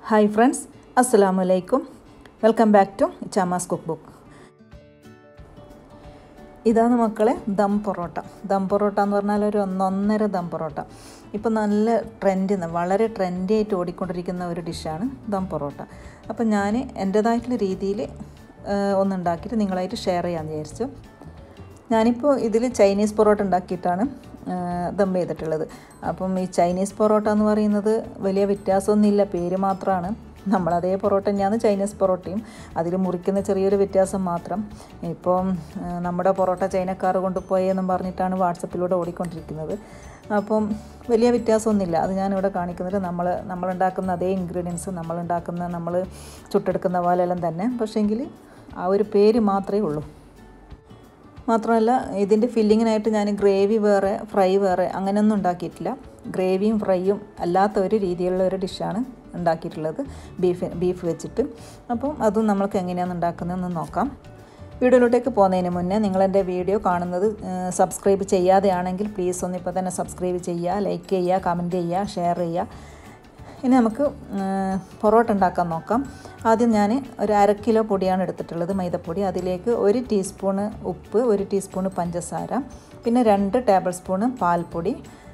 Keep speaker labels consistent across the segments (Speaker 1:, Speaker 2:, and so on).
Speaker 1: Hi friends അസ്സലാമു അലൈക്കും welcome back to Chama's cook book ഇതാണ് മക്കളെ ദം പൊറോട്ട ദം പൊറോട്ട എന്ന് പറഞ്ഞാൽ ഒരു ഒന്നൊന്നര ദം പൊറോട്ട ഇപ്പം നല്ല ട്രെൻഡ് വളരെ ട്രെൻഡി ആയിട്ട് ഓടിക്കൊണ്ടിരിക്കുന്ന ഒരു ഡിഷാണ് ദം പൊറോട്ട അപ്പം ഞാൻ എൻ്റേതായിട്ടുള്ള രീതിയിൽ ഒന്നുണ്ടാക്കിയിട്ട് നിങ്ങളായിട്ട് ഷെയർ ചെയ്യാമെന്ന് വിചാരിച്ചു ഞാനിപ്പോൾ ഇതിൽ ചൈനീസ് പൊറോട്ട ഉണ്ടാക്കിയിട്ടാണ് ദം ചെയ്തിട്ടുള്ളത് അപ്പം ഈ ചൈനീസ് പൊറോട്ട എന്ന് പറയുന്നത് വലിയ വ്യത്യാസമൊന്നുമില്ല പേര് മാത്രമാണ് നമ്മളതേ പൊറോട്ട തന്നെയാണ് ചൈനീസ് പൊറോട്ടയും അതിൽ മുറിക്കുന്ന ചെറിയൊരു വ്യത്യാസം മാത്രം ഇപ്പം നമ്മുടെ പൊറോട്ട ചൈനക്കാർ കൊണ്ടുപോയെന്നും പറഞ്ഞിട്ടാണ് വാട്സപ്പിലൂടെ ഓടിക്കൊണ്ടിരിക്കുന്നത് അപ്പം വലിയ വ്യത്യാസമൊന്നുമില്ല അത് ഞാനിവിടെ കാണിക്കുന്നത് നമ്മൾ നമ്മളുണ്ടാക്കുന്ന അതേ ഇൻഗ്രീഡിയൻസ് നമ്മളുണ്ടാക്കുന്ന നമ്മൾ ചുട്ടെടുക്കുന്ന പോലെല്ലാം തന്നെ പക്ഷേങ്കിൽ ആ ഒരു പേര് മാത്രമേ ഉള്ളൂ മാത്രമല്ല ഇതിൻ്റെ ഫില്ലിങ്ങിനായിട്ട് ഞാൻ ഗ്രേവി വേറെ ഫ്രൈ വേറെ അങ്ങനെയൊന്നും ഉണ്ടാക്കിയിട്ടില്ല ഗ്രേവിയും ഫ്രൈയും അല്ലാത്ത ഒരു രീതിയിലുള്ള ഒരു ഡിഷാണ് ഉണ്ടാക്കിയിട്ടുള്ളത് ബീഫ് ബീഫ് വെച്ചിട്ട് അപ്പം അതും നമ്മൾക്ക് എങ്ങനെയാണ് ഉണ്ടാക്കുന്നതെന്ന് നോക്കാം വീഡിയോയിലോട്ടേക്ക് പോകുന്നതിന് മുന്നേ നിങ്ങളെൻ്റെ വീഡിയോ കാണുന്നത് സബ്സ്ക്രൈബ് ചെയ്യാതെയാണെങ്കിൽ പ്ലീസ് ഒന്ന് ഇപ്പോൾ തന്നെ സബ്സ്ക്രൈബ് ചെയ്യുക ലൈക്ക് ചെയ്യുക കമൻറ്റ് ചെയ്യുക ഷെയർ ചെയ്യുക ഇനി നമുക്ക് പൊറോട്ട ഉണ്ടാക്കാൻ നോക്കാം ആദ്യം ഞാൻ ഒരു അര കിലോ പൊടിയാണ് എടുത്തിട്ടുള്ളത് മൈദപ്പൊടി അതിലേക്ക് ഒരു ടീസ്പൂണ് ഉപ്പ് ഒരു ടീസ്പൂണ് പഞ്ചസാര പിന്നെ രണ്ട് ടേബിൾ സ്പൂണ് പാൽപ്പൊടി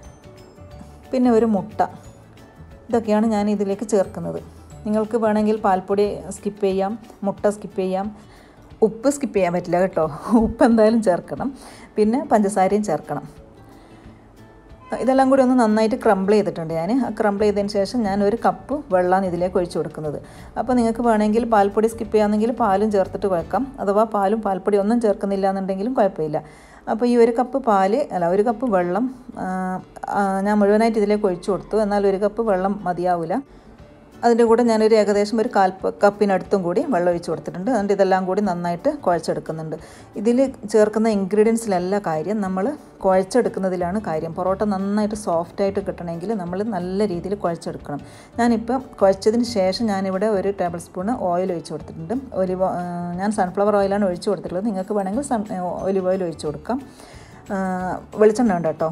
Speaker 1: പിന്നെ ഒരു മുട്ട ഇതൊക്കെയാണ് ഞാൻ ഇതിലേക്ക് ചേർക്കുന്നത് നിങ്ങൾക്ക് വേണമെങ്കിൽ പാൽപ്പൊടി സ്കിപ്പ് ചെയ്യാം മുട്ട സ്കിപ്പ് ചെയ്യാം ഉപ്പ് സ്കിപ്പ് ചെയ്യാൻ പറ്റില്ല കേട്ടോ ഉപ്പ് എന്തായാലും ചേർക്കണം പിന്നെ പഞ്ചസാരയും ചേർക്കണം ഇതെല്ലാം കൂടി ഒന്ന് നന്നായിട്ട് ക്രംബിൾ ചെയ്തിട്ടുണ്ട് ഞാൻ ആ ക്രംബിൾ ചെയ്തതിന് ശേഷം ഞാൻ ഒരു കപ്പ് വെള്ളമാണ് ഇതിലേക്ക് ഒഴിച്ചു കൊടുക്കുന്നത് അപ്പോൾ നിങ്ങൾക്ക് വേണമെങ്കിൽ പാൽപ്പൊടി സ്കിപ്പ് ചെയ്യാമെന്നെങ്കിൽ പാലും ചേർത്തിട്ട് കുഴക്കാം അഥവാ പാലും പാൽപ്പൊടി ഒന്നും ചേർക്കുന്നില്ല എന്നുണ്ടെങ്കിലും കുഴപ്പമില്ല അപ്പോൾ ഈ ഒരു കപ്പ് പാല് അല്ല ഒരു കപ്പ് വെള്ളം ഞാൻ മുഴുവനായിട്ട് ഇതിലേക്ക് ഒഴിച്ചു കൊടുത്തു എന്നാൽ ഒരു കപ്പ് വെള്ളം മതിയാവില്ല അതിൻ്റെ കൂടെ ഞാനൊരു ഏകദേശം ഒരു കാൽ കപ്പിനടുത്തും കൂടി വെള്ളം ഒഴിച്ച് കൊടുത്തിട്ടുണ്ട് അതുകൊണ്ട് ഇതെല്ലാം കൂടി നന്നായിട്ട് കുഴച്ചെടുക്കുന്നുണ്ട് ഇതിൽ ചേർക്കുന്ന ഇൻഗ്രീഡിയൻസിലല്ല കാര്യം നമ്മൾ കുഴച്ചെടുക്കുന്നതിലാണ് കാര്യം പൊറോട്ട നന്നായിട്ട് സോഫ്റ്റായിട്ട് കിട്ടണമെങ്കിൽ നമ്മൾ നല്ല രീതിയിൽ കുഴച്ചെടുക്കണം ഞാനിപ്പം കുഴച്ചതിന് ശേഷം ഞാനിവിടെ ഒരു ടേബിൾ സ്പൂണ് ഓയിൽ ഒഴിച്ച് കൊടുത്തിട്ടുണ്ട് ഒലിവ് ഞാൻ സൺഫ്ലവർ ഓയിലാണ് ഒഴിച്ച് കൊടുത്തിട്ടുള്ളത് നിങ്ങൾക്ക് വേണമെങ്കിൽ സൺ ഒലിവ് ഓയിൽ ഒഴിച്ച് കൊടുക്കാം വെളിച്ചെണ്ണ ഉണ്ട് കേട്ടോ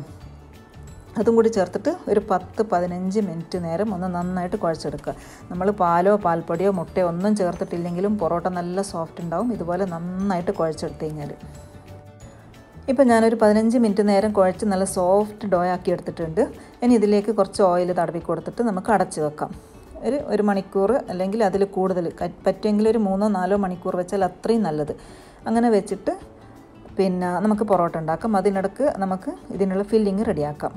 Speaker 1: അതും കൂടി ചേർത്തിട്ട് ഒരു പത്ത് പതിനഞ്ച് മിനിറ്റ് നേരം ഒന്ന് നന്നായിട്ട് കുഴച്ചെടുക്കുക നമ്മൾ പാലോ പാൽപ്പൊടിയോ മുട്ടയോ ഒന്നും ചേർത്തിട്ടില്ലെങ്കിലും പൊറോട്ട നല്ല സോഫ്റ്റ് ഉണ്ടാവും ഇതുപോലെ നന്നായിട്ട് കുഴച്ചെടുത്ത് കഴിഞ്ഞാൽ ഇപ്പം ഞാനൊരു പതിനഞ്ച് മിനിറ്റ് നേരം കുഴച്ച് നല്ല സോഫ്റ്റ് ഡോ ആക്കി എടുത്തിട്ടുണ്ട് ഇനി ഇതിലേക്ക് കുറച്ച് ഓയിൽ തടവി കൊടുത്തിട്ട് നമുക്ക് അടച്ച് വെക്കാം ഒരു ഒരു മണിക്കൂർ അല്ലെങ്കിൽ അതിൽ കൂടുതൽ പറ്റുമെങ്കിൽ ഒരു മൂന്നോ നാലോ മണിക്കൂർ വെച്ചാൽ അത്രയും നല്ലത് അങ്ങനെ വെച്ചിട്ട് പിന്നെ നമുക്ക് പൊറോട്ട ഉണ്ടാക്കാം അതിനിടക്ക് നമുക്ക് ഇതിനുള്ള ഫില്ലിങ് റെഡിയാക്കാം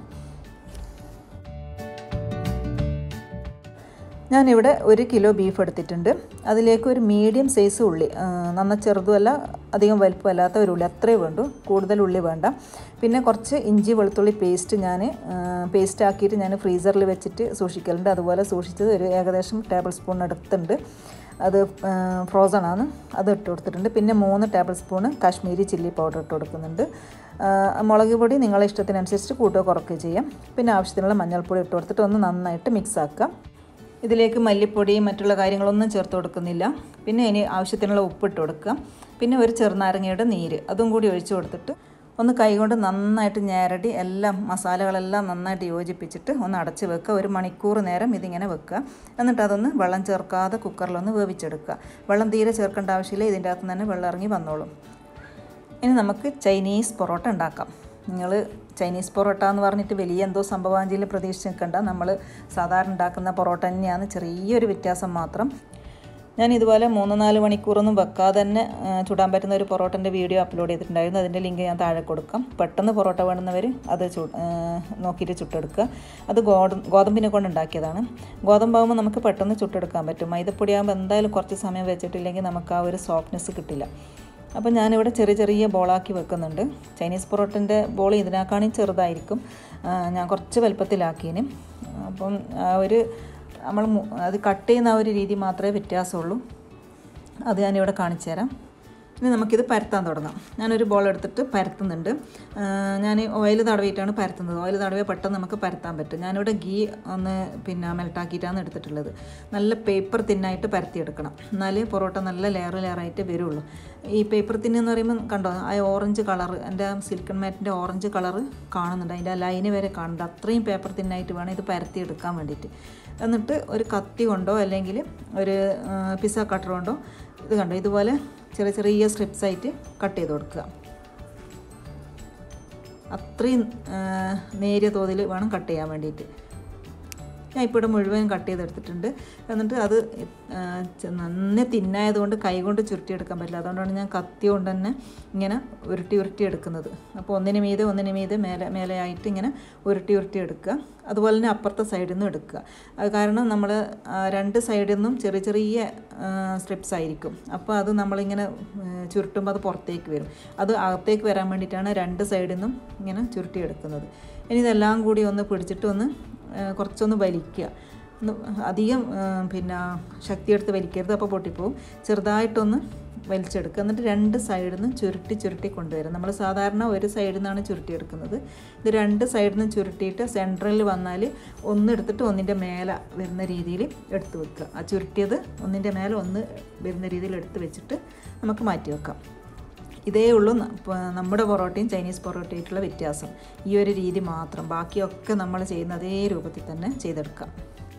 Speaker 1: ഞാനിവിടെ ഒരു കിലോ ബീഫ് എടുത്തിട്ടുണ്ട് അതിലേക്ക് ഒരു മീഡിയം സൈസ് ഉള്ളി നന്ന ചെറുതുമല്ല അധികം വലുപ്പമല്ലാത്ത ഒരു ഉള്ളി അത്രേ വേണ്ടൂ കൂടുതൽ ഉള്ളി വേണ്ട പിന്നെ കുറച്ച് ഇഞ്ചി വെളുത്തുള്ളി പേസ്റ്റ് ഞാൻ പേസ്റ്റ് ആക്കിയിട്ട് ഞാൻ ഫ്രീസറിൽ വെച്ചിട്ട് സൂക്ഷിക്കലുണ്ട് അതുപോലെ സൂക്ഷിച്ചത് ഒരു ഏകദേശം ടേബിൾ സ്പൂൺ എടുത്തുണ്ട് അത് ഫ്രോസൺ ആണ് അത് ഇട്ട് കൊടുത്തിട്ടുണ്ട് പിന്നെ മൂന്ന് tablespoon Kashmiri chilli powder ഇട്ട് കൊടുക്കുന്നുണ്ട് മുളക് പൊടി നിങ്ങളെ ഇഷ്ടത്തിനനുസരിച്ച് കൂട്ടുകയോ കുറയ്ക്കുകയോ ചെയ്യാം പിന്നെ ആവശ്യത്തിനുള്ള മഞ്ഞൾപ്പൊടി ഇട്ട് കൊടുത്തിട്ട് ഒന്ന് നന്നായിട്ട് മിക്സ് ആക്കാം ഇതിലേക്ക് മല്ലിപ്പൊടി മറ്റുള്ള കാര്യങ്ങളൊന്നും ചേർത്ത് കൊടുക്കുന്നില്ല പിന്നെ ഇനി ആവശ്യത്തിനുള്ള ഉപ്പിട്ട് കൊടുക്കുക പിന്നെ ഒരു ചെറുനാരങ്ങയുടെ നീര് അതും കൂടി ഒഴിച്ചു കൊടുത്തിട്ട് ഒന്ന് കൈകൊണ്ട് നന്നായിട്ട് ഞെരടി എല്ലാം മസാലകളെല്ലാം നന്നായിട്ട് യോജിപ്പിച്ചിട്ട് ഒന്ന് അടച്ച് വെക്കുക ഒരു മണിക്കൂർ നേരം ഇതിങ്ങനെ വെക്കുക എന്നിട്ട് അതൊന്ന് വെള്ളം ചേർക്കാതെ കുക്കറിലൊന്ന് വേവിച്ചെടുക്കുക വെള്ളം തീരെ ചേർക്കേണ്ട ആവശ്യമില്ല ഇതിൻ്റെ അകത്ത് തന്നെ വെള്ളം ഇറങ്ങി വന്നോളും ഇനി നമുക്ക് ചൈനീസ് പൊറോട്ട ഉണ്ടാക്കാം നിങ്ങൾ ചൈനീസ് പൊറോട്ട എന്ന് പറഞ്ഞിട്ട് വലിയ എന്തോ സംഭവാഞ്ചിയിൽ പ്രതീക്ഷിച്ച് നിൽക്കണ്ട നമ്മൾ സാധാരണ ഉണ്ടാക്കുന്ന പൊറോട്ട തന്നെയാണ് ചെറിയൊരു വ്യത്യാസം മാത്രം ഞാൻ ഇതുപോലെ മൂന്ന് നാല് മണിക്കൂറൊന്നും വെക്കാതെ തന്നെ ചുടാൻ പറ്റുന്ന ഒരു പൊറോട്ടൻ്റെ വീഡിയോ അപ്ലോഡ് ചെയ്തിട്ടുണ്ടായിരുന്നു അതിൻ്റെ ലിങ്ക് ഞാൻ താഴെ കൊടുക്കാം പെട്ടെന്ന് പൊറോട്ട വേണ്ടുന്നവർ അത് ചു നോക്കിയിട്ട് ചുട്ടെടുക്കുക അത് ഗോതം ഗോതമ്പിനെ കൊണ്ട് ഉണ്ടാക്കിയതാണ് ഗോതമ്പാകുമ്പോൾ നമുക്ക് പെട്ടെന്ന് ചുട്ടെടുക്കാൻ പറ്റും മൈദപ്പൊടിയാകുമ്പോൾ എന്തായാലും കുറച്ച് സമയം വെച്ചിട്ടില്ലെങ്കിൽ നമുക്ക് ആ ഒരു സോഫ്റ്റ്നെസ് കിട്ടില്ല അപ്പോൾ ഞാനിവിടെ ചെറിയ ചെറിയ ബോളാക്കി വെക്കുന്നുണ്ട് ചൈനീസ് പൊറോട്ടൻ്റെ ബോൾ ഇതിനേക്കാളും ചെറുതായിരിക്കും ഞാൻ കുറച്ച് വലുപ്പത്തിലാക്കിയതിന് അപ്പം ഒരു നമ്മൾ അത് കട്ട് ചെയ്യുന്ന ആ ഒരു രീതി മാത്രമേ വ്യത്യാസമുള്ളൂ അത് ഞാനിവിടെ കാണിച്ചു തരാം ഇനി നമുക്കിത് പരത്താൻ തുടങ്ങാം ഞാനൊരു ബോൾ എടുത്തിട്ട് പരത്തുന്നുണ്ട് ഞാൻ ഓയിൽ തടവിയിട്ടാണ് പരത്തുന്നത് ഓയിൽ തടവി പെട്ടെന്ന് നമുക്ക് പരത്താൻ പറ്റും ഞാനിവിടെ ഗീ ഒന്ന് പിന്നെ മെൽട്ടാക്കിയിട്ടാണ് എടുത്തിട്ടുള്ളത് നല്ല പേപ്പർ തിന്നായിട്ട് പരത്തിയെടുക്കണം എന്നാലേ പൊറോട്ട നല്ല ലെയർ ലെയറായിട്ട് വരുള്ളൂ ഈ പേപ്പർ തിന്ന് എന്ന് പറയുമ്പോൾ കണ്ടോ ആ ഓറഞ്ച് കളർ എൻ്റെ സിൽക്കൺ മാറ്റിൻ്റെ ഓറഞ്ച് കളർ കാണുന്നുണ്ട് അതിൻ്റെ ആ ലൈന് വരെ കാണുന്നുണ്ട് അത്രയും പേപ്പർ തിന്നായിട്ട് വേണം ഇത് പരത്തിയെടുക്കാൻ വേണ്ടിയിട്ട് എന്നിട്ട് ഒരു കത്തി കൊണ്ടോ അല്ലെങ്കിൽ ഒരു പിസ്സ കട്ടർ കൊണ്ടോ ഇത് കണ്ടോ ഇതുപോലെ ചെറിയ ചെറിയ സ്ട്രിപ്സ് ആയിട്ട് കട്ട് ചെയ്ത് കൊടുക്കുക അത്രയും ആ, നേരിയ തോതിൽ വേണം കട്ട് ചെയ്യാൻ വേണ്ടിയിട്ട് ഞാൻ ഇപ്പോൾ ഇവിടെ മുഴുവൻ കട്ട് ചെയ്തെടുത്തിട്ടുണ്ട് എന്നിട്ട് അത് ആ, ചെ- നന്നെ തിന്നായതുകൊണ്ട് കൈ കൊണ്ട് ചുരുട്ടിയെടുക്കാൻ പറ്റില്ല അതുകൊണ്ടാണ് ഞാൻ കത്തി കൊണ്ട് തന്നെ ഇങ്ങനെ ഉരുട്ടി ഉരുട്ടി എടുക്കുന്നത് അപ്പോൾ ഒന്നിന് മീതെ ഒന്നിന് മീതെ മേലെ മേലെ ആയിട്ട് ഇങ്ങനെ ഉരുട്ടി ഉരുട്ടി എടുക്കുക അതുപോലെ തന്നെ അപ്പുറത്തെ സൈഡിൽ നിന്നും എടുക്കുക അത് കാരണം നമ്മൾ രണ്ട് സൈഡിൽ നിന്നും ചെറിയ ചെറിയ സ്ട്രിപ്സ് ആയിരിക്കും അപ്പോൾ അത് നമ്മളിങ്ങനെ ആ, ചുരുട്ടുമ്പോൾ അത് പുറത്തേക്ക് വരും അത് അകത്തേക്ക് വരാൻ വേണ്ടിയിട്ടാണ് രണ്ട് സൈഡിൽ നിന്നും ഇങ്ങനെ ചുരുട്ടിയെടുക്കുന്നത് ഇനി ഇതെല്ലാം കൂടി ഒന്ന് പിടിച്ചിട്ട് ഒന്ന് ആ, കുറച്ചൊന്ന് വലിക്കുക ഒന്ന് അധികം ആ, പിന്നെ ശക്തിയെടുത്ത് വലിക്കരുത് അപ്പോൾ പൊട്ടിപ്പോവും ചെറുതായിട്ടൊന്ന് വലിച്ചെടുക്കുക എന്നിട്ട് രണ്ട് സൈഡിൽ നിന്ന് ചുരുട്ടി ചുരുട്ടി കൊണ്ടുവരും നമ്മൾ സാധാരണ ഒരു സൈഡിൽ നിന്നാണ് ചുരുട്ടിയെടുക്കുന്നത് ഇത് രണ്ട് സൈഡിൽ നിന്ന് ചുരുട്ടിയിട്ട് സെൻട്രലിൽ വന്നാൽ ഒന്ന് എടുത്തിട്ട് ഒന്നിൻ്റെ മേലെ വരുന്ന രീതിയിൽ എടുത്ത് വെക്കുക ആ ചുരുട്ടിയത് ഒന്നിൻ്റെ മേലെ ഒന്ന് വരുന്ന രീതിയിൽ എടുത്ത് വെച്ചിട്ട് നമുക്ക് മാറ്റി വെക്കാം ഇതേ ഉള്ളൂ ന- പ- നമ്മുടെ പൊറോട്ടയും ചൈനീസ് പൊറോട്ടയായിട്ടുള്ള വ്യത്യാസം ഈ ഒരു രീതി മാത്രം ബാക്കിയൊക്കെ നമ്മൾ ചെയ്യുന്ന അതേ രൂപത്തിൽ തന്നെ ചെയ്തെടുക്കാം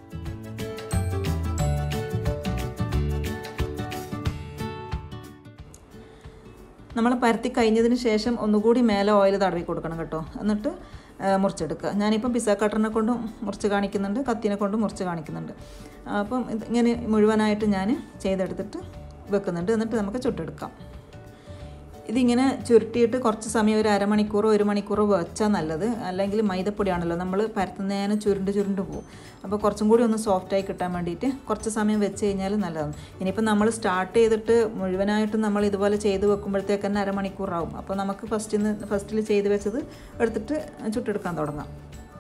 Speaker 1: നമ്മൾ പരത്തി കഴിഞ്ഞതിന് ശേഷം ഒന്നുകൂടി മേലെ ഓയിൽ തടവി കൊടുക്കണം കേട്ടോ എന്നിട്ട് ആ, മുറിച്ചെടുക്കുക ഞാനിപ്പം പിസ്സ കട്ടറിനെ കൊണ്ട് മുറിച്ച് കാണിക്കുന്നുണ്ട് കത്തിനെ കൊണ്ട് മുറിച്ച് കാണിക്കുന്നുണ്ട് അപ്പം ഇത് ഇങ്ങനെ മുഴുവനായിട്ട് ഞാൻ ചെയ്തെടുത്തിട്ട് വെക്കുന്നുണ്ട് എന്നിട്ട് നമുക്ക് ചുട്ടെടുക്കാം ഇതിങ്ങനെ ചുരുട്ടിയിട്ട് കുറച്ച് സമയം ഒരു അരമണിക്കൂറോ ഒരു മണിക്കൂറോ വെച്ചാൽ നല്ലത് അല്ലെങ്കിൽ മൈദപ്പൊടിയാണല്ലോ നമ്മൾ പരത്തുന്നതിന് ചുരുണ്ട് ചുരുണ്ട് പോകും അപ്പോൾ കുറച്ചും കൂടി ഒന്ന് സോഫ്റ്റായി കിട്ടാൻ വേണ്ടിയിട്ട് കുറച്ച് സമയം വെച്ച് കഴിഞ്ഞാൽ നല്ലതാണ് ഇനിയിപ്പോൾ നമ്മൾ സ്റ്റാർട്ട് ചെയ്തിട്ട് മുഴുവനായിട്ടും നമ്മൾ ഇതുപോലെ ചെയ്ത് വെക്കുമ്പോഴത്തേക്ക് തന്നെ അരമണിക്കൂറാവും അപ്പോൾ നമുക്ക് ഫസ്റ്റിൽ നിന്ന് ഫസ്റ്റിൽ ചെയ്ത് വെച്ചത് എടുത്തിട്ട് ചുട്ടെടുക്കാൻ തുടങ്ങാം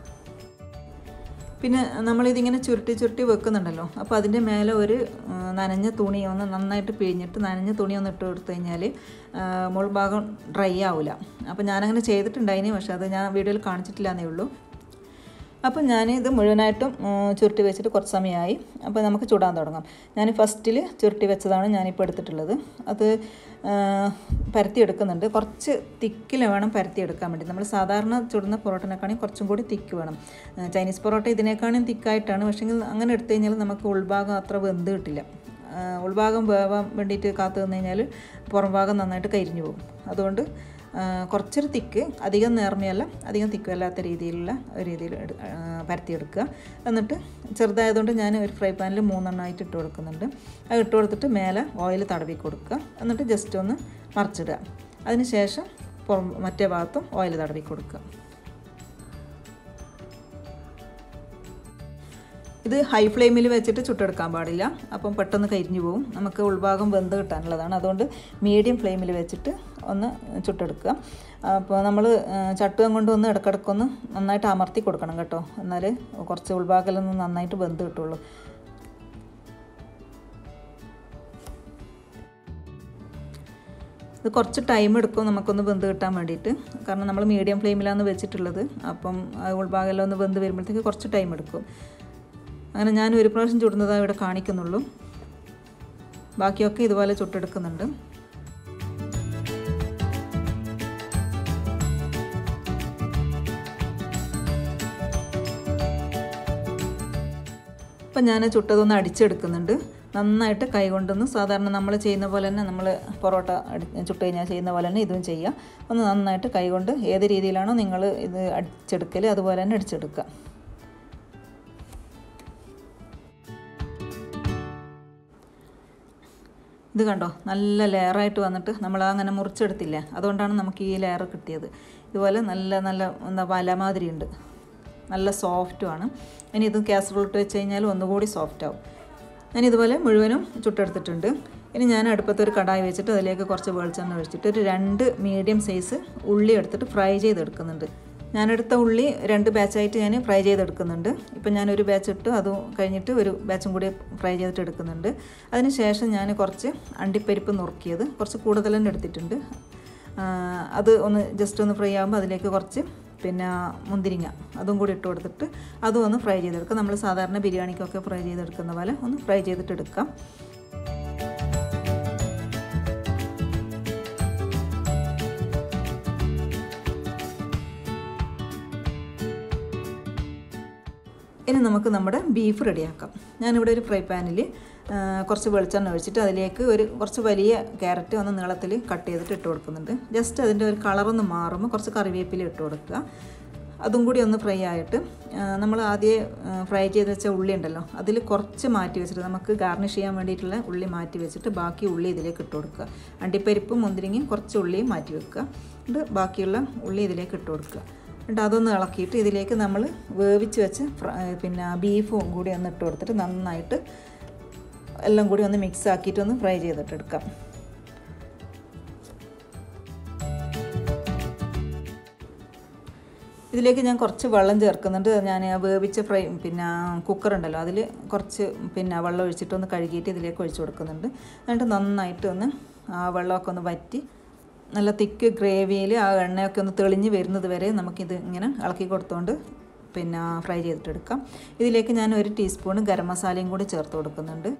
Speaker 1: പിന്നെ നമ്മളിതിങ്ങനെ ചുരുട്ടി ചുരുട്ടി വെക്കുന്നുണ്ടല്ലോ അപ്പോൾ അതിൻ്റെ മേലെ ഒരു ആ, നനഞ്ഞ തുണി ഒന്ന് നന്നായിട്ട് പിഴിഞ്ഞിട്ട് നനഞ്ഞ തുണി ഒന്ന് ഇട്ട് കൊടുത്തു കഴിഞ്ഞാൽ മുകൾ ഭാഗം ഡ്രൈ ആവില്ല അപ്പോൾ ഞാനങ്ങനെ ചെയ്തിട്ടുണ്ടായിന് പക്ഷേ അത് ഞാൻ വീഡിയോയിൽ കാണിച്ചിട്ടില്ല എന്നേ ഉള്ളൂ അപ്പം ഞാൻ ഇത് മുഴുവനായിട്ടും ഉം, ചുരുട്ടി വെച്ചിട്ട് കുറച്ച് സമയമായി അപ്പോൾ നമുക്ക് ചുടാൻ തുടങ്ങാം ഞാൻ ഫസ്റ്റിൽ ചുരുട്ടി വെച്ചതാണ് ഞാനിപ്പോൾ എടുത്തിട്ടുള്ളത് അത് ആ, പരത്തി എടുക്കുന്നുണ്ട് കുറച്ച് തിക്കിൽ വേണം പരത്തി എടുക്കാൻ വേണ്ടി നമ്മൾ സാധാരണ ചുടുന്ന പൊറോട്ടനെക്കാണെങ്കിൽ കുറച്ചും കൂടി തിക്ക് വേണം ആ, ചൈനീസ് പൊറോട്ട ഇതിനേക്കാളും തിക്കായിട്ടാണ് പക്ഷേങ്കിൽ അങ്ങനെ എടുത്തു കഴിഞ്ഞാൽ നമുക്ക് ഉൾഭാഗം അത്ര വെന്ത് കിട്ടില്ല ആ, ഉൾഭാഗം വേവാൻ വേണ്ടിയിട്ട് കാത്തു നിന്ന് കഴിഞ്ഞാൽ പുറം ഭാഗം നന്നായിട്ട് കരിഞ്ഞു പോകും അതുകൊണ്ട് ആ, കുറച്ചൊരു തിക്ക് അധികം നേർമയല്ല അധികം തിക്കും അല്ലാത്ത രീതിയിലുള്ള ഒരു രീതിയിൽ എടു- ആ, പരത്തിയെടുക്കുക എന്നിട്ട് ചെറുതായതുകൊണ്ട് ഞാൻ ഒരു ഫ്രൈ പാനിൽ മൂന്നെണ്ണമായിട്ട് ഇട്ട് കൊടുക്കുന്നുണ്ട് അത് ഇട്ട് കൊടുത്തിട്ട് മേലെ ഓയിൽ തടവി കൊടുക്കുക എന്നിട്ട് ജസ്റ്റ് ഒന്ന് മറിച്ചിടുക അതിന് ശേഷം പുറം മറ്റേ ഭാഗത്തും ഓയിൽ തടവി കൊടുക്കുക ഇത് ഹൈ ഫ്ലെയിമിൽ വെച്ചിട്ട് ചുട്ടെടുക്കാൻ പാടില്ല അപ്പം പെട്ടെന്ന് കരിഞ്ഞു പോകും നമുക്ക് ഉൾഭാഗം വെന്ത് കിട്ടാനുള്ളതാണ് അതുകൊണ്ട് മീഡിയം ഫ്ലെയിമിൽ വെച്ചിട്ട് ഒന്ന് ചുട്ടെടുക്കുക അപ്പോൾ നമ്മൾ ചട്ടുകം കൊണ്ട് ഒന്ന് ഇടക്കിടക്കൊന്ന് നന്നായിട്ട് അമർത്തി കൊടുക്കണം കേട്ടോ എന്നാൽ കുറച്ച് ഉൾഭാഗമൊന്ന് നന്നായിട്ട് വെന്ത് കിട്ടുള്ളൂ ഇത് കുറച്ച് ടൈം എടുക്കും നമുക്കൊന്ന് വെന്ത് കിട്ടാൻ വേണ്ടിയിട്ട് കാരണം നമ്മൾ മീഡിയം ഫ്ലെയിമിലാണ് വെച്ചിട്ടുള്ളത് അപ്പം ആ ഉൾഭാഗമെല്ലാം ഒന്ന് വെന്ത് വരുമ്പോഴത്തേക്ക് കുറച്ച് ടൈം എടുക്കും അങ്ങനെ ഞാൻ ഒരു പ്രാവശ്യം ചുടുന്നതാണ് ഇവിടെ കാണിക്കുന്നുള്ളൂ ബാക്കിയൊക്കെ ഇതുപോലെ ചുട്ടെടുക്കുന്നുണ്ട് അപ്പം ഞാൻ ചുട്ടതൊന്ന് അടിച്ചെടുക്കുന്നുണ്ട് നന്നായിട്ട് കൈ കൊണ്ടൊന്ന് സാധാരണ നമ്മൾ ചെയ്യുന്ന പോലെ തന്നെ നമ്മൾ പൊറോട്ട അടി ചുട്ട് കഴിഞ്ഞാൽ ചെയ്യുന്ന പോലെ തന്നെ ഇതും ചെയ്യുക ഒന്ന് നന്നായിട്ട് കൈ കൊണ്ട് ഏത് രീതിയിലാണോ നിങ്ങൾ ഇത് അടിച്ചെടുക്കൽ അതുപോലെ തന്നെ അടിച്ചെടുക്കുക ഇത് കണ്ടോ നല്ല ലെയറായിട്ട് വന്നിട്ട് നമ്മൾ അങ്ങനെ മുറിച്ചെടുത്തില്ലേ അതുകൊണ്ടാണ് നമുക്ക് ഈ ലെയർ കിട്ടിയത് ഇതുപോലെ നല്ല നല്ല എന്താ വല മാതിരി ഉണ്ട് നല്ല സോഫ്റ്റുമാണ് ഇനി ഇത് കാസറോളിട്ട് വെച്ച് കഴിഞ്ഞാൽ ഒന്നുകൂടി സോഫ്റ്റ് ആവും ഞാൻ ഇതുപോലെ മുഴുവനും ചുട്ടെടുത്തിട്ടുണ്ട് ഇനി ഞാൻ അടുപ്പത്ത് ഒരു കടായി വെച്ചിട്ട് അതിലേക്ക് കുറച്ച് വെളിച്ചെണ്ണ ഒഴിച്ചിട്ട് ഒരു രണ്ട് മീഡിയം സൈസ് ഉള്ളി എടുത്തിട്ട് ഫ്രൈ ചെയ്തെടുക്കുന്നുണ്ട് ഞാനെടുത്ത ഉള്ളി രണ്ട് ബാച്ചായിട്ട് ഞാൻ ഫ്രൈ ചെയ്തെടുക്കുന്നുണ്ട് ഇപ്പം ഞാനൊരു ബാച്ച് ഇട്ടു അതും കഴിഞ്ഞിട്ട് ഒരു ബാച്ചും കൂടി ഫ്രൈ ചെയ്തിട്ട് എടുക്കുന്നുണ്ട് അതിന് ശേഷം ഞാൻ കുറച്ച് അണ്ടിപ്പരിപ്പ് നുറുക്കിയത് കുറച്ച് കൂടുതൽ തന്നെ എടുത്തിട്ടുണ്ട് ആ, അത് ഒന്ന് ജസ്റ്റ് ഒന്ന് ഫ്രൈ ആകുമ്പോൾ അതിലേക്ക് കുറച്ച് പിന്നെ മുന്തിരിങ്ങ അതും കൂടി ഇട്ട് കൊടുത്തിട്ട് അതും ഒന്ന് ഫ്രൈ ചെയ്തെടുക്കുക നമ്മൾ സാധാരണ ബിരിയാണിക്കൊക്കെ ഫ്രൈ ചെയ്തെടുക്കുന്ന പോലെ ഒന്ന് ഫ്രൈ ചെയ്തിട്ട് എടുക്കാം ഇനി നമുക്ക് നമ്മുടെ ബീഫ് റെഡിയാക്കാം ഞാനിവിടെ ഒരു ഫ്രൈ പാനിൽ കുറച്ച് വെളിച്ചെണ്ണ ഒഴിച്ചിട്ട് അതിലേക്ക് ഒരു കുറച്ച് വലിയ ക്യാരറ്റ് ഒന്ന് നീളത്തിൽ കട്ട് ചെയ്തിട്ട് ഇട്ട് കൊടുക്കുന്നുണ്ട് ജസ്റ്റ് അതിൻ്റെ ഒരു കളറൊന്ന് മാറുമ്പോൾ കുറച്ച് കറിവേപ്പില ഇട്ട് കൊടുക്കുക അതും കൂടി ഒന്ന് ഫ്രൈ ആയിട്ട് നമ്മൾ ആദ്യം ഫ്രൈ ചെയ്ത് വെച്ച ഉള്ളി ഉണ്ടല്ലോ അതിൽ കുറച്ച് മാറ്റി വെച്ചിട്ട് നമുക്ക് ഗാർണിഷ് ചെയ്യാൻ വേണ്ടിയിട്ടുള്ള ഉള്ളി മാറ്റി വെച്ചിട്ട് ബാക്കി ഉള്ളി ഇതിലേക്ക് ഇട്ട് കൊടുക്കുക അണ്ടിപ്പരിപ്പും മുന്തിരിങ്ങയും കുറച്ച് ഉള്ളിയും മാറ്റി വെക്കുക എന്നിട്ട് ബാക്കിയുള്ള ഉള്ളി ഇതിലേക്ക് ഇട്ട് കൊടുക്കുക എന്നിട്ട് അതൊന്ന് ഇളക്കിയിട്ട് ഇതിലേക്ക് നമ്മൾ വേവിച്ച് വെച്ച് പിന്നെ ബീഫും കൂടി ഒന്ന് ഇട്ട് കൊടുത്തിട്ട് നന്നായിട്ട് എല്ലാം കൂടി ഒന്ന് മിക്സ് ആക്കിയിട്ട് ഒന്ന് ഫ്രൈ ചെയ്തിട്ടെടുക്കാം ഇതിലേക്ക് ഞാൻ കുറച്ച് വെള്ളം ചേർക്കുന്നുണ്ട് ഞാൻ വേവിച്ച ഫ്രൈ പിന്നെ കുക്കർ ഉണ്ടല്ലോ അതിൽ കുറച്ച് പിന്നെ വെള്ളം ഒഴിച്ചിട്ടൊന്ന് കഴുകിയിട്ട് ഇതിലേക്ക് ഒഴിച്ച് കൊടുക്കുന്നുണ്ട് എന്നിട്ട് നന്നായിട്ട് ഒന്ന് ആ വെള്ളമൊക്കെ ഒന്ന് വറ്റി നല്ല തിക്ക് ഗ്രേവിയിൽ ആ എണ്ണയൊക്കെ ഒന്ന് തെളിഞ്ഞ് വരുന്നത് വരെ നമുക്കിത് ഇങ്ങനെ ഇളക്കി കൊടുത്തുകൊണ്ട് പിന്നെ ഫ്രൈ ചെയ്തിട്ടെടുക്കാം ഇതിലേക്ക് ഞാൻ ഒരു ടീസ്പൂൺ ഗരം മസാലയും കൂടി ചേർത്ത് കൊടുക്കുന്നുണ്ട്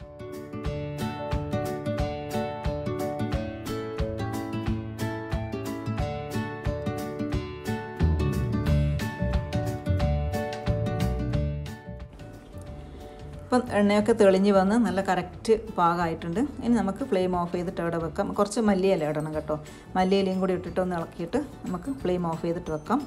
Speaker 1: ഇപ്പം എണ്ണയൊക്കെ തെളിഞ്ഞ് വന്ന് നല്ല കറക്റ്റ് പാകമായിട്ടുണ്ട് ഇനി നമുക്ക് ഫ്ലെയിം ഓഫ് ചെയ്തിട്ട് അവിടെ വെക്കാം കുറച്ച് മല്ലിയില ഇടണം കേട്ടോ മല്ലിയിലയും കൂടി ഇട്ടിട്ട് ഒന്ന് ഇളക്കിയിട്ട് നമുക്ക് ഫ്ലെയിം ഓഫ് ചെയ്തിട്ട് വെക്കാം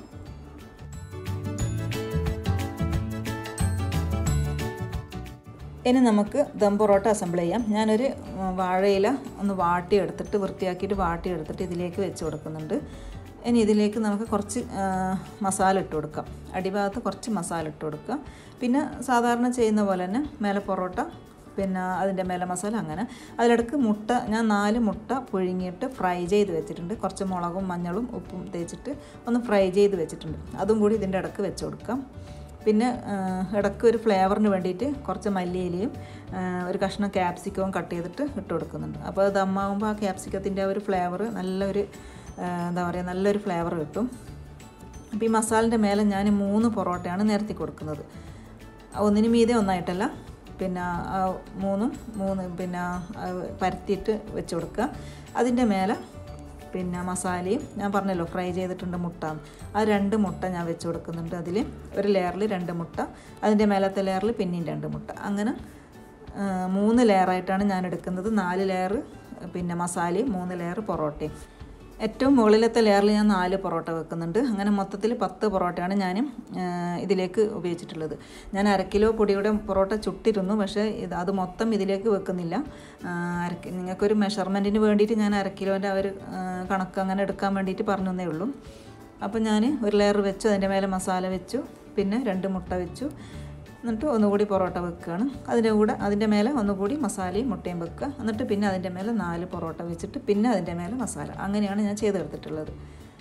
Speaker 1: ഇനി നമുക്ക് ദം പൊറോട്ട അസംബിൾ ചെയ്യാം ഞാനൊരു വാഴയില ഒന്ന് വാട്ടിയെടുത്തിട്ട് വൃത്തിയാക്കിയിട്ട് വാട്ടിയെടുത്തിട്ട് ഇതിലേക്ക് വെച്ച് കൊടുക്കുന്നുണ്ട് ഇനി ഇതിലേക്ക് നമുക്ക് കുറച്ച് മസാല ഇട്ട് കൊടുക്കാം അടിഭാഗത്ത് കുറച്ച് മസാല ഇട്ട് കൊടുക്കുക പിന്നെ സാധാരണ ചെയ്യുന്ന പോലെ തന്നെ മേലെ പൊറോട്ട പിന്നെ അതിൻ്റെ മേലെ മസാല അങ്ങനെ അതിലിടക്ക് മുട്ട ഞാൻ നാല് മുട്ട പുഴുങ്ങിയിട്ട് ഫ്രൈ ചെയ്ത് വെച്ചിട്ടുണ്ട് കുറച്ച് മുളകും മഞ്ഞളും ഉപ്പും തേച്ചിട്ട് ഒന്ന് ഫ്രൈ ചെയ്ത് വെച്ചിട്ടുണ്ട് അതും കൂടി ഇതിൻ്റെ ഇടക്ക് വെച്ച് കൊടുക്കാം പിന്നെ ഇടയ്ക്ക് ഒരു ഫ്ലേവറിന് വേണ്ടിയിട്ട് കുറച്ച് മല്ലിയിലയും ഒരു കഷ്ണം ക്യാപ്സിക്കവും കട്ട് ചെയ്തിട്ട് ഇട്ട് കൊടുക്കുന്നുണ്ട് അപ്പോൾ അത് ദമ്മാകുമ്പോൾ ആ ക്യാപ്സിക്കത്തിൻ്റെ ഒരു ഫ്ലേവർ നല്ലൊരു എന്താ പറയുക നല്ലൊരു ഫ്ലേവർ കിട്ടും അപ്പോൾ ഈ മസാലിൻ്റെ മേലെ ഞാൻ മൂന്ന് പൊറോട്ടയാണ് നിരത്തി കൊടുക്കുന്നത് ഒന്നിന് മീതെ ഒന്നായിട്ടല്ല പിന്നെ മൂന്നും മൂന്ന് പിന്നെ പരത്തിയിട്ട് വെച്ച് കൊടുക്കുക അതിൻ്റെ മേലെ പിന്നെ മസാലയും ഞാൻ പറഞ്ഞല്ലോ ഫ്രൈ ചെയ്തിട്ടുണ്ട് മുട്ട ആ രണ്ട് മുട്ട ഞാൻ വെച്ച് കൊടുക്കുന്നുണ്ട് അതിൽ ഒരു ലെയറിൽ രണ്ട് മുട്ട അതിൻ്റെ മേലത്തെ ലെയറിൽ പിന്നെയും രണ്ട് മുട്ട അങ്ങനെ മൂന്ന് ലെയറായിട്ടാണ് ഞാൻ എടുക്കുന്നത് നാല് ലെയർ പിന്നെ മസാലയും മൂന്ന് ലെയർ പൊറോട്ടയും ഏറ്റവും മുകളിലത്തെ ലെയറിൽ ഞാൻ നാല് പൊറോട്ട വെക്കുന്നുണ്ട് അങ്ങനെ മൊത്തത്തിൽ പത്ത് പൊറോട്ടയാണ് ഞാൻ ഇതിലേക്ക് ഉപയോഗിച്ചിട്ടുള്ളത് ഞാൻ അര കിലോ പൊടിയുടെ പൊറോട്ട ചുട്ടിരുന്നു പക്ഷേ ഇത് അത് മൊത്തം ഇതിലേക്ക് വെക്കുന്നില്ല അര നിങ്ങൾക്കൊരു മെഷർമെൻറ്റിന് വേണ്ടിയിട്ട് ഞാൻ അര കിലോൻ്റെ ആ ഒരു കണക്ക് അങ്ങനെ എടുക്കാൻ വേണ്ടിയിട്ട് പറഞ്ഞതേ ഉള്ളൂ അപ്പോൾ ഞാൻ ഒരു ലെയർ വെച്ചു അതിൻ്റെ മേലെ മസാല വെച്ചു പിന്നെ രണ്ട് മുട്ട വെച്ചു എന്നിട്ട് ഒന്നുകൂടി പൊറോട്ട വെക്കുകയാണ് അതിൻ്റെ കൂടെ അതിൻ്റെ മേലെ ഒന്നുകൂടി മസാലയും മുട്ടയും വെക്കുക എന്നിട്ട് പിന്നെ അതിൻ്റെ മേലെ നാല് പൊറോട്ട വെച്ചിട്ട് പിന്നെ അതിൻ്റെ മേലെ മസാല അങ്ങനെയാണ് ഞാൻ ചെയ്തെടുത്തിട്ടുള്ളത്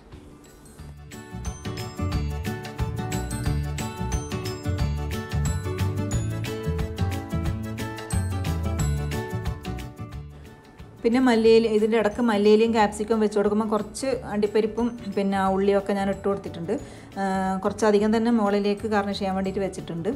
Speaker 1: പിന്നെ മല്ലിയില ഇതിൻ്റെ ഇടക്ക് മല്ലിയിലയും ക്യാപ്സിക്കം വെച്ച് കൊടുക്കുമ്പോൾ കുറച്ച് അണ്ടിപ്പരിപ്പും പിന്നെ ഉള്ളിയൊക്കെ ഞാൻ ഇട്ട് കൊടുത്തിട്ടുണ്ട് കുറച്ചധികം തന്നെ മുകളിലേക്ക് ഗാർണിഷ് ചെയ്യാൻ വേണ്ടിയിട്ട് വെച്ചിട്ടുണ്ട്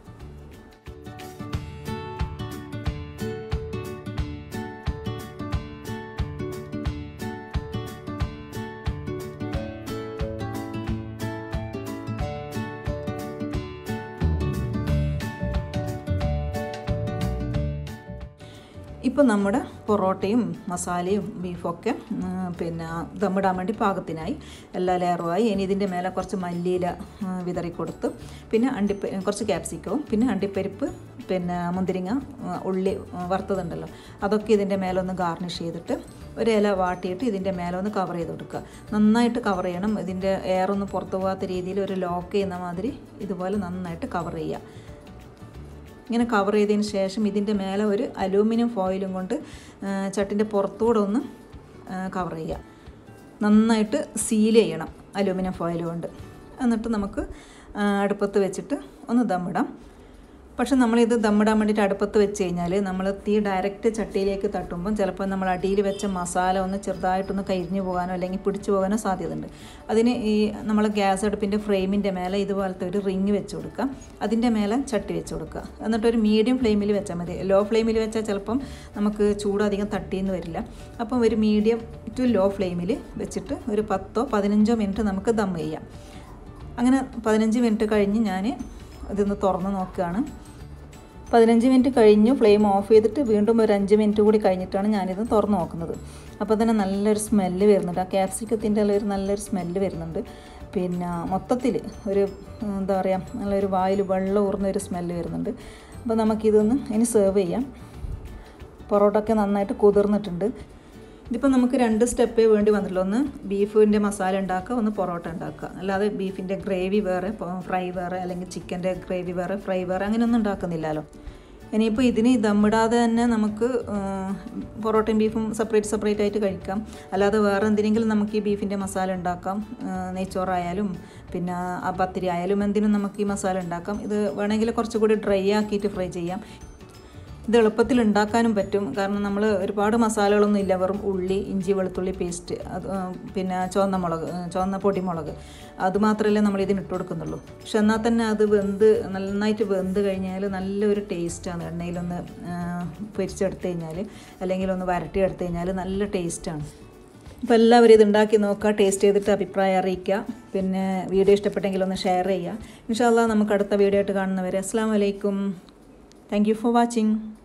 Speaker 1: ഇപ്പോൾ നമ്മുടെ പൊറോട്ടയും മസാലയും ബീഫൊക്കെ പിന്നെ ദമ്മിടാൻ വേണ്ടി പാകത്തിനായി എല്ലാ ലെയറുമായി ഇനി ഇതിൻ്റെ മേലെ കുറച്ച് മല്ലിയില വിതറി കൊടുത്ത് പിന്നെ അണ്ടിപ്പ കുറച്ച് ക്യാപ്സിക്കവും പിന്നെ അണ്ടിപ്പരിപ്പ് പിന്നെ മുന്തിരിങ്ങ ഉള്ളി വറുത്തതുണ്ടല്ലോ അതൊക്കെ ഇതിൻ്റെ മേലെ ഒന്ന് ഗാർണിഷ് ചെയ്തിട്ട് ഒരു ഇല വാട്ടിയിട്ട് ഇതിൻ്റെ മേലെ ഒന്ന് കവർ ചെയ്ത് കൊടുക്കുക നന്നായിട്ട് കവർ ചെയ്യണം ഇതിൻ്റെ എയറൊന്നും പുറത്തു പോകാത്ത രീതിയിൽ ഒരു ലോക്ക് ചെയ്യുന്ന മാതിരി ഇതുപോലെ നന്നായിട്ട് കവർ ചെയ്യുക ഇങ്ങനെ കവർ ചെയ്തതിന് ശേഷം ഇതിൻ്റെ മേലെ ഒരു അലൂമിനിയം ഫോയിലും കൊണ്ട് ചട്ടിൻ്റെ പുറത്തൂടെ ഒന്ന് കവർ ചെയ്യുക നന്നായിട്ട് സീൽ ചെയ്യണം അലൂമിനിയം ഫോയിൽ കൊണ്ട് എന്നിട്ട് നമുക്ക് അടുപ്പത്ത് വെച്ചിട്ട് ഒന്ന് ദമ്മിടാം പക്ഷെ നമ്മളിത് ദമ്മിടാൻ വേണ്ടിയിട്ട് അടുപ്പത്ത് വെച്ച് കഴിഞ്ഞാൽ നമ്മൾ തീ ഡയറക്റ്റ് ചട്ടിയിലേക്ക് തട്ടുമ്പം ചിലപ്പോൾ നമ്മൾ അടിയിൽ വെച്ച മസാല ഒന്ന് ചെറുതായിട്ടൊന്ന് കരിഞ്ഞു പോകാനോ അല്ലെങ്കിൽ പിടിച്ചു പോകാനോ സാധ്യതയുണ്ട് അതിന് ഈ നമ്മൾ ഗ്യാസ് അടുപ്പിൻ്റെ ഫ്രെയിമിൻ്റെ മേലെ ഇതുപോലത്തെ ഒരു റിങ് വെച്ച് കൊടുക്കുക അതിൻ്റെ മേലെ ചട്ടി വെച്ച് കൊടുക്കുക എന്നിട്ട് ഒരു മീഡിയം ഫ്ലെയിമിൽ വെച്ചാൽ മതി ലോ ഫ്ലെയിമിൽ വെച്ചാൽ ചിലപ്പം നമുക്ക് ചൂട് അധികം തട്ടിയെന്ന് വരില്ല അപ്പം ഒരു മീഡിയം ടു ലോ ഫ്ലെയിമിൽ വെച്ചിട്ട് ഒരു പത്തോ പതിനഞ്ചോ മിനിറ്റ് നമുക്ക് ദം ചെയ്യാം അങ്ങനെ പതിനഞ്ച് മിനിറ്റ് കഴിഞ്ഞ് ഞാൻ ഇതൊന്ന് തുറന്ന് നോക്കുകയാണ് പതിനഞ്ച് മിനിറ്റ് കഴിഞ്ഞു ഫ്ലെയിം ഓഫ് ചെയ്തിട്ട് വീണ്ടും ഒരു അഞ്ച് മിനിറ്റ് കൂടി കഴിഞ്ഞിട്ടാണ് ഞാനിത് തുറന്ന് നോക്കുന്നത് അപ്പോൾ തന്നെ നല്ലൊരു സ്മെല്ല് വരുന്നുണ്ട് ആ ക്യാപ്സിക്കത്തിൻ്റെ ഒരു നല്ലൊരു സ്മെല്ല് വരുന്നുണ്ട് പിന്നെ മൊത്തത്തിൽ ഒരു എന്താ പറയുക നല്ലൊരു വായിൽ വെള്ളം ഊർന്ന ഒരു സ്മെല്ല് വരുന്നുണ്ട് അപ്പോൾ നമുക്കിതൊന്ന് ഇനി സെർവ് ചെയ്യാം പൊറോട്ട ഒക്കെ നന്നായിട്ട് കുതിർന്നിട്ടുണ്ട് ഇതിപ്പോൾ നമുക്ക് രണ്ട് സ്റ്റെപ്പേ വേണ്ടി വന്നിട്ടുള്ളൂ ഒന്ന് ബീഫിൻ്റെ മസാല ഉണ്ടാക്കുക ഒന്ന് പൊറോട്ട ഉണ്ടാക്കുക അല്ലാതെ ബീഫിൻ്റെ ഗ്രേവി വേറെ ഫ്രൈ വേറെ അല്ലെങ്കിൽ ചിക്കൻ്റെ ഗ്രേവി വേറെ ഫ്രൈ വേറെ അങ്ങനെയൊന്നും ഉണ്ടാക്കുന്നില്ലല്ലോ ഇനിയിപ്പോൾ ഇതിന് ദമ്മിടാതെ തന്നെ നമുക്ക് പൊറോട്ടയും ബീഫും സെപ്പറേറ്റ് സെപ്പറേറ്റ് ആയിട്ട് കഴിക്കാം അല്ലാതെ വേറെ എന്തിനെങ്കിലും നമുക്ക് ഈ ബീഫിൻ്റെ മസാല ഉണ്ടാക്കാം നെയ്ച്ചോറായാലും പിന്നെ ആ പത്തിരി ആയാലും എന്തിനും നമുക്ക് ഈ മസാല ഉണ്ടാക്കാം ഇത് വേണമെങ്കിൽ കുറച്ചുകൂടി ഡ്രൈ ആക്കിയിട്ട് ഫ്രൈ ചെയ്യാം ഇത് എളുപ്പത്തിൽ ഉണ്ടാക്കാനും പറ്റും കാരണം നമ്മൾ ഒരുപാട് മസാലകളൊന്നും ഇല്ല വെറും ഉള്ളി ഇഞ്ചി വെളുത്തുള്ളി പേസ്റ്റ് അത് പിന്നെ ചുവന്ന മുളക് ചുവന്ന പൊടിമുളക് അത് മാത്രമല്ലേ നമ്മൾ ഇതിന് ഇട്ട് കൊടുക്കുന്നുള്ളൂ പക്ഷെ എന്നാൽ തന്നെ അത് വെന്ത് നന്നായിട്ട് വെന്ത് കഴിഞ്ഞാൽ നല്ലൊരു ടേസ്റ്റാണ് എണ്ണയിലൊന്ന് പൊരിച്ചെടുത്ത് കഴിഞ്ഞാൽ അല്ലെങ്കിൽ ഒന്ന് വരട്ടിയെടുത്ത് കഴിഞ്ഞാൽ നല്ല ടേസ്റ്റാണ് അപ്പോൾ എല്ലാവരും ഇത് ഉണ്ടാക്കി നോക്കുക ടേസ്റ്റ് ചെയ്തിട്ട് അഭിപ്രായം അറിയിക്കുക പിന്നെ വീഡിയോ ഇഷ്ടപ്പെട്ടെങ്കിൽ ഒന്ന് ഷെയർ ചെയ്യുക ഇൻഷാല്ല നമുക്ക് അടുത്ത വീഡിയോ ആയിട്ട് കാണുന്നവരെ അസ്സാം വലൈക്കും Thank you for watching.